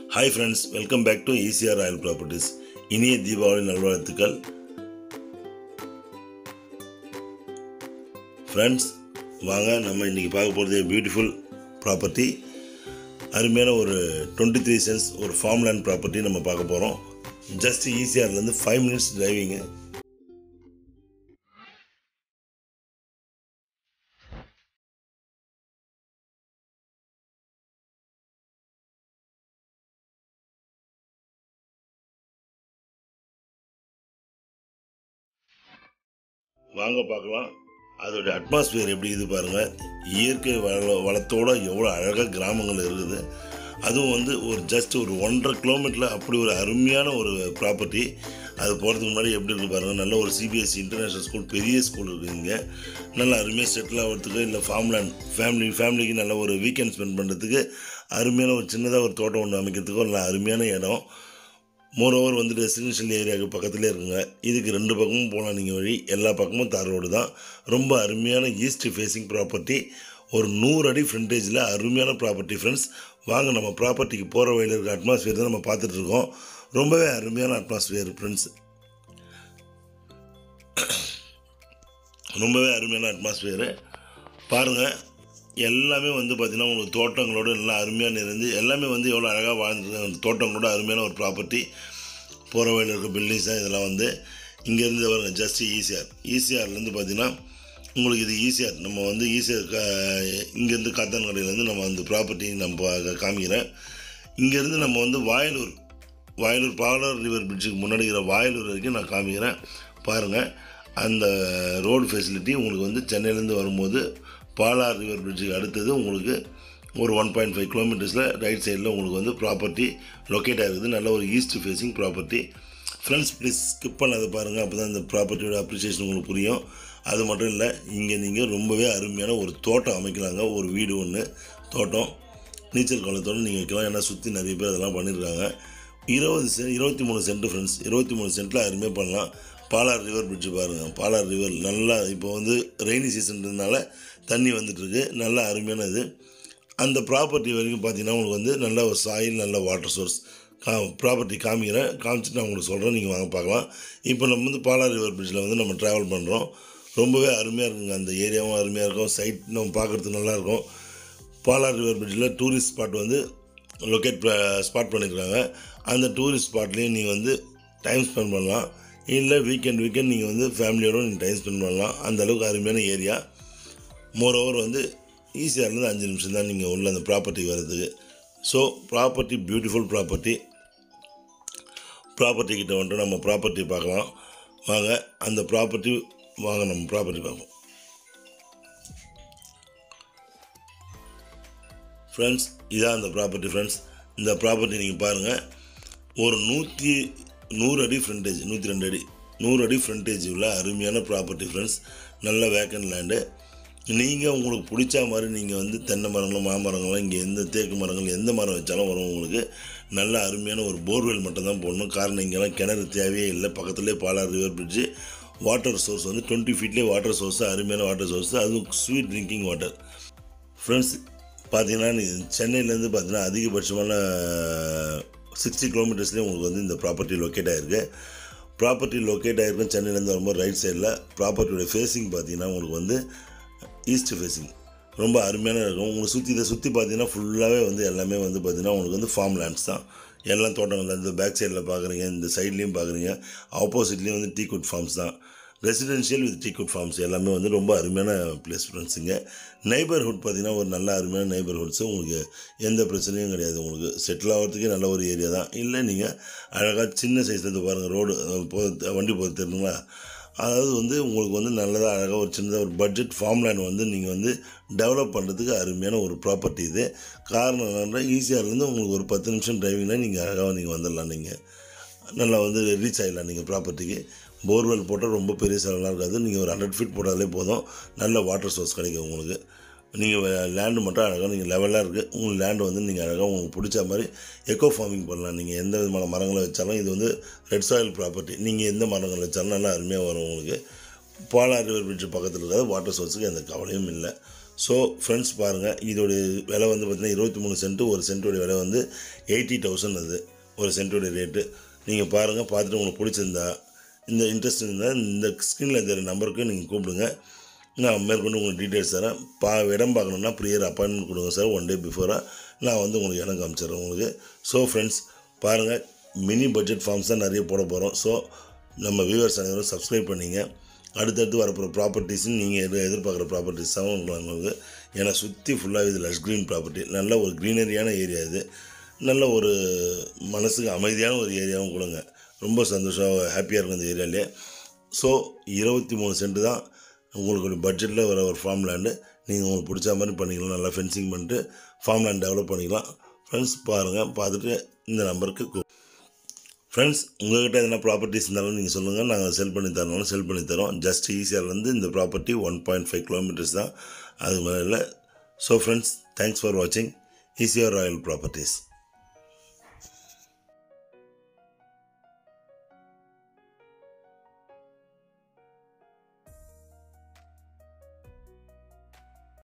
hi friends welcome back to ECR royal properties இனிய தீபாவளி நல்வாழ்த்துக்கள் friends வாங்க நம்ம இன்றைக்கி பார்க்க போகிறது பியூட்டிஃபுல் ப்ராப்பர்ட்டி அருமையான ஒரு டுவெண்ட்டி த்ரீ சென்ஸ் ஒரு ஃபார்ம் லேண்ட் ப்ராப்பர்ட்டி நம்ம பார்க்க போகிறோம் ஜஸ்ட் ஈசிஆர்லேருந்து ஃபைவ் மினிட்ஸ் டிரைவிங்கு வாங்க பார்க்கலாம் அதோடைய அட்மாஸ்பியர் எப்படி இது பாருங்கள் இயற்கை வள வளத்தோட எவ்வளோ அழகாக கிராமங்கள் இருக்குது அதுவும் வந்து ஒரு ஜஸ்ட் ஒரு ஒன்றரை கிலோமீட்டரில் அப்படி ஒரு அருமையான ஒரு ப்ராப்பர்ட்டி அது போகிறதுக்கு முன்னாடி எப்படி இருக்கு பாருங்கள் நல்ல ஒரு சிபிஎஸ்சி இன்டர்நேஷ்னல் ஸ்கூல் பெரிய ஸ்கூல் இருக்குது இங்கே நல்ல அருமையாக செட்டில் ஆகிறதுக்கு இல்லை ஃபார்ம்லேண்ட் ஃபேமிலி ஃபேமிலிக்கு நல்ல ஒரு வீக்கெண்ட் ஸ்பெண்ட் பண்ணுறதுக்கு அருமையான ஒரு சின்னதாக ஒரு தோட்டம் ஒன்று அமைக்கிறதுக்கு நல்ல அருமையான இடம் மோரோவர் வந்து ரெசிடென்ஷியல் ஏரியாவுக்கு பக்கத்துலேயே இருக்குங்க இதுக்கு ரெண்டு பக்கமும் போகலாம் நீங்கள் வழி எல்லா பக்கமும் தார் ரோடு தான் ரொம்ப அருமையான ஈஸ்ட் ஃபேஸிங் ப்ராப்பர்ட்டி ஒரு நூறு அடி ஃப்ரண்டேஜில் அருமையான ப்ராப்பர்ட்டி ஃப்ரெண்ட்ஸ் வாங்க நம்ம ப்ராப்பர்ட்டிக்கு போகிற வழியில் இருக்க அட்மாஸ்பியர் தான் நம்ம பார்த்துட்டு இருக்கோம் ரொம்பவே அருமையான அட்மாஸ்பியர் ஃப்ரெண்ட்ஸ் ரொம்பவே அருமையான அட்மாஸ்பியரு பாருங்கள் எல்லாமே வந்து பார்த்திங்கன்னா உங்களுக்கு தோட்டங்களோட எல்லாம் அருமையாக நிறைந்து எல்லாமே வந்து எவ்வளோ அழகாக வாழ்ந்துருக்கு அந்த தோட்டங்களோட அருமையான ஒரு ப்ராப்பர்ட்டி போகிற வழியில் இருக்க பில்டிங்ஸ் தான் இதெல்லாம் வந்து இங்கேருந்து வருங்க ஜஸ்ட் ஈசிஆர் ஈசிஆர்லேருந்து பார்த்தீங்கன்னா உங்களுக்கு இது ஈசிஆர் நம்ம வந்து ஈசிஆர் க இங்கேருந்து காத்தான்கடையிலேருந்து நம்ம அந்த ப்ராப்பர்ட்டி நம்ம காமிக்கிறேன் இங்கேருந்து நம்ம வந்து வாயலூர் வாயலூர் பாலர் ரிவர் பிரிட்ஜுக்கு முன்னாடி இருக்கிற வாயலூர் வரைக்கும் நான் காமிக்கிறேன் பாருங்கள் அந்த ரோடு ஃபெசிலிட்டி உங்களுக்கு வந்து சென்னையிலேருந்து வரும்போது பாலார் ரிவர் பிரிட்ஜுக்கு அடுத்தது உங்களுக்கு ஒரு ஒன் பாயிண்ட் ஃபைவ் கிலோமீட்டர்ஸில் ரைட் சைடில் உங்களுக்கு வந்து ப்ராப்பர்ட்டி லொக்கேட் ஆகிருக்குது நல்ல ஒரு east facing property friends please skip பண்ணாத பாருங்கள் அப்போ தான் இந்த ப்ராப்பர்ட்டியோட அப்ரிசியேஷன் உங்களுக்கு புரியும் அது மட்டும் இல்லை இங்கே நீங்கள் ரொம்பவே அருமையான ஒரு தோட்டம் அமைக்கலாங்க ஒரு வீடு ஒன்று தோட்டம் நீச்சல் குளத்தோடு நீங்கள் வைக்கலாம் ஏன்னா சுற்றி நிறைய பேர் அதெல்லாம் பண்ணியிருக்காங்க இருபது சென்ட் இருபத்தி மூணு சென்ட் ஃப்ரெண்ட்ஸ் இருபத்தி மூணு சென்ட்டில் அருமையாக பண்ணலாம் பாலார் ரிவர் பிரிட்ஜ் பாருங்கள் பாலார் ரிவர் நல்லா இப்போ வந்து ரெய்னி சீசன்றதுனால தண்ணி வந்துட்டுருக்கு நல்லா அருமையான இது அந்த ப்ராப்பர்ட்டி வரைக்கும் பார்த்தீங்கன்னா உங்களுக்கு வந்து நல்ல ஒரு சாயில் நல்ல வாட்டர் சோர்ஸ் கா ப்ராப்பர்ட்டி காமிக்கிறேன் காமிச்சிட்டு நான் உங்களுக்கு சொல்கிறேன் நீங்கள் வாங்க பார்க்கலாம் இப்போ நம்ம வந்து பாலார் ரிவர் பிரிட்ஜில் வந்து நம்ம ட்ராவல் பண்ணுறோம் ரொம்பவே அருமையாக இருக்குங்க அந்த ஏரியாவும் அருமையாக இருக்கும் சைட் நம்ம பார்க்குறதுக்கு நல்லாயிருக்கும் பாலார் ரிவர் பிரிட்ஜில் டூரிஸ்ட் ஸ்பாட் வந்து லொக்கேட் ஸ்பாட் பண்ணியிருக்காங்க அந்த டூரிஸ்ட் ஸ்பாட்லேயும் நீங்கள் வந்து டைம் ஸ்பெண்ட் பண்ணலாம் இல்லை வீக்கெண்ட் வீக்கெண்ட் நீங்கள் வந்து ஃபேமிலியோடு நீங்கள் டைம் ஸ்பெண்ட் பண்ணலாம் அந்த அளவுக்கு அருமையான ஏரியா மோரோவர் வந்து ஈஸியாகலேருந்து அஞ்சு நிமிஷம் தான் நீங்கள் உள்ள அந்த ப்ராப்பர்ட்டி வர்றதுக்கு so property beautiful property property கிட்ட வந்துட்டு நம்ம ப்ராப்பர்ட்டி பார்க்கலாம் வாங்க அந்த ப்ராப்பர்ட்டி வாங்க நம்ம ப்ராப்பர்ட்டி பார்ப்போம் ஃப்ரெண்ட்ஸ் இதான் அந்த ப்ராப்பர்ட்டி ஃப்ரெண்ட்ஸ் இந்த ப்ராப்பர்ட்டி நீங்கள் பாருங்கள் ஒரு நூற்றி நூறு அடி ஃப்ரண்டேஜ் நூற்றி ரெண்டு அடி நூறு அடி ஃப்ரண்டேஜ் உள்ள அருமையான ப்ராப்பர்ட்டி ஃப்ரெண்ட்ஸ் நல்ல வேக்கன் லேண்டு நீங்கள் உங்களுக்கு பிடிச்ச மாதிரி நீங்கள் வந்து தென்னை மரங்களும் மாமரங்களும் இங்கே எந்த தேக்கு மரங்கள் எந்த மரம் வச்சாலும் வரும் உங்களுக்கு நல்ல அருமையான ஒரு போர்வெல் மட்டும் தான் போடணும் காரணம் இங்கெல்லாம் கிணறு தேவையே இல்லை பக்கத்துலேயே Palar river bridge water source வந்து டுவெண்ட்டி ஃபீட்லேயே வாட்டர் சோர்ஸ் அருமையான வாட்டர் சோர்ஸ் அதுவும் ஸ்வீட் ட்ரிங்கிங் வாட்டர் ஃப்ரெண்ட்ஸ் பார்த்தீங்கன்னா சென்னையிலேருந்து பார்த்தீங்கன்னா அதிகபட்சமான சிக்ஸ்டி கிலோமீட்டர்ஸ்லேயே உங்களுக்கு வந்து இந்த ப்ராப்பர்ட்டி லொக்கேட் ஆகிருக்கு ப்ராப்பர்ட்டி லொக்கேட் ஆகிருக்கும் சென்னையிலேருந்து வரும்போது ரைட் சைடில் ப்ராப்பர்ட்டியோட ஃபேஸிங் பார்த்தீங்கன்னா உங்களுக்கு வந்து ஈஸ்ட் ஃபேஸிங் ரொம்ப அருமையான இருக்கும் உங்களுக்கு சுற்றி இதை சுற்றி பார்த்தீங்கன்னா ஃபுல்லாகவே வந்து எல்லாமே வந்து பார்த்திங்கன்னா உங்களுக்கு வந்து ஃபார்ம் லேண்ட்ஸ் தான் எல்லாம் தோட்டங்கள் இந்த பேக் சைடில் பார்க்குறீங்க இந்த சைட்லேயும் பார்க்குறீங்க ஆப்போசிட்லேயும் வந்து டீக்குட் ஃபார்ம்ஸ் தான் ரெசிடென்ஷியல் வித் டீக்குட் ஃபார்ம்ஸ் எல்லாமே வந்து ரொம்ப அருமையான பிளேஸ் ஃப்ரெண்ட்ஸுங்க நெய்பர்ஹுட் பார்த்திங்கன்னா ஒரு நல்ல அருமையான நெய்பர்ஹுட்ஸு உங்களுக்கு எந்த பிரச்சனையும் கிடையாது உங்களுக்கு செட்டில் ஆகிறதுக்கே நல்ல ஒரு ஏரியா தான் இல்லை நீங்கள் அழகாக சின்ன சைஸ்லேருந்து பாருங்கள் ரோடு போ வண்டி போகிறது தெரியுங்களா அதாவது வந்து உங்களுக்கு வந்து நல்லதாக அழகாக ஒரு சின்னதாக ஒரு பட்ஜெட் ஃபார்ம் லேண்ட் வந்து நீங்கள் வந்து டெவலப் பண்ணுறதுக்கு அருமையான ஒரு ப்ராப்பர்ட்டி இது காரணம் என்னென்னா ஈஸியாக இருந்து உங்களுக்கு ஒரு பத்து நிமிஷம் டிரைவிங்கில் நீங்கள் அழகாக நீங்கள் வந்துடலாம் நீங்கள் நல்லா வந்து ரீச் ஆகிடலாம் நீங்கள் ப்ராப்பர்ட்டிக்கு போர்வெல் போட்டால் ரொம்ப பெரிய செலவெலாம் இருக்காது நீங்கள் ஒரு ஹண்ட்ரட் ஃபீட் போட்டாலே போதும் நல்ல வாட்டர் சோர்ஸ் கிடைக்கும் உங்களுக்கு நீங்கள் லேண்டு மட்டும் அழகாக நீங்கள் லெவலாக இருக்குது உங்கள் லேண்டு வந்து நீங்கள் அழகாக உங்களுக்கு பிடிச்ச மாதிரி எக்கோ ஃபார்மிங் பண்ணலாம் நீங்கள் எந்த விதமான மரங்களை வச்சாலும் இது வந்து ரெட் சாயில் ப்ராப்பர்ட்டி நீங்கள் எந்த மரங்கள் வச்சாலும் நல்லா அருமையாக வரும் உங்களுக்கு பாலார் ரிவர் பிரிட்ஜ் பக்கத்தில் இருக்காது வாட்டர் சோர்ஸுக்கு எந்த கவலையும் இல்லை ஸோ ஃப்ரெண்ட்ஸ் பாருங்கள் இதோடைய விலை வந்து பார்த்திங்கன்னா இருபத்தி மூணு சென்ட்டு ஒரு சென்ட்டோடைய விலை வந்து எயிட்டி தௌசண்ட் அது ஒரு சென்ட்டோடைய ரேட்டு நீங்கள் பாருங்கள் பார்த்துட்டு உங்களுக்கு பிடிச்சிருந்தா இந்த இன்ட்ரெஸ்ட் இருந்தால் இந்த ஸ்க்ரீனில் இருக்கிற நம்பருக்கு நீங்கள் கூப்பிடுங்க நான் மேற்கொண்டு உங்களுக்கு டீட்டெயில்ஸ் தரேன் பா இடம் பார்க்கணுன்னா ப்ரியர் அப்பாயின்மெண்ட் கொடுங்க சார் ஒன் டே பிஃபோராக நான் வந்து உங்களுக்கு இடம் காமிச்சிடுறேன் உங்களுக்கு ஸோ ஃப்ரெண்ட்ஸ் பாருங்கள் மினி பட்ஜெட் ஃபார்ம்ஸ் தான் நிறைய போட போகிறோம் ஸோ நம்ம வியூவர்ஸ் அனைவரும் சப்ஸ்கிரைப் பண்ணிங்க அடுத்தடுத்து வரப்போகிற ப்ராப்பர்ட்டிஸ்னு நீங்கள் எது எதிர்பார்க்குற ப்ராப்பர்ட்டிஸ் தான் உங்களுக்கு ஏன்னா சுற்றி ஃபுல்லாக இது லஷ் க்ரீன் ப்ராப்பர்ட்டி நல்ல ஒரு க்ரீனரியான ஏரியா இது நல்ல ஒரு மனசுக்கு அமைதியான ஒரு ஏரியாவும் கொடுங்க ரொம்ப சந்தோஷம் ஹாப்பியாக இருக்கும் இந்த ஏரியாலே ஸோ இருபத்தி மூணு சென்ட் தான் உங்களுக்கு பட்ஜெட்டில் வர ஒரு ஃபார்ம் லேண்டு நீங்கள் உங்களுக்கு பிடிச்ச மாதிரி பண்ணிக்கலாம் நல்லா ஃபென்சிங் பண்ணிட்டு ஃபார்ம் லேண்ட் டெவலப் பண்ணிக்கலாம் ஃப்ரெண்ட்ஸ் பாருங்கள் பார்த்துட்டு இந்த நம்பருக்கு கூ ஃப்ரெண்ட்ஸ் உங்கள்கிட்ட எதனா ப்ராப்பர்ட்டிஸ் இருந்தாலும் நீங்கள் சொல்லுங்கள் நாங்கள் செல் பண்ணி தரணும் செல் பண்ணி தரோம் ஜஸ்ட் ஈஸியார்லேருந்து இந்த property one point five kilometres தான் அது மேலே இல்லை ஸோ ஃப்ரெண்ட்ஸ் தேங்க்ஸ் ஃபார் வாட்சிங் ஈஸியர் ராயல் ப்ராப்பர்ட்டிஸ்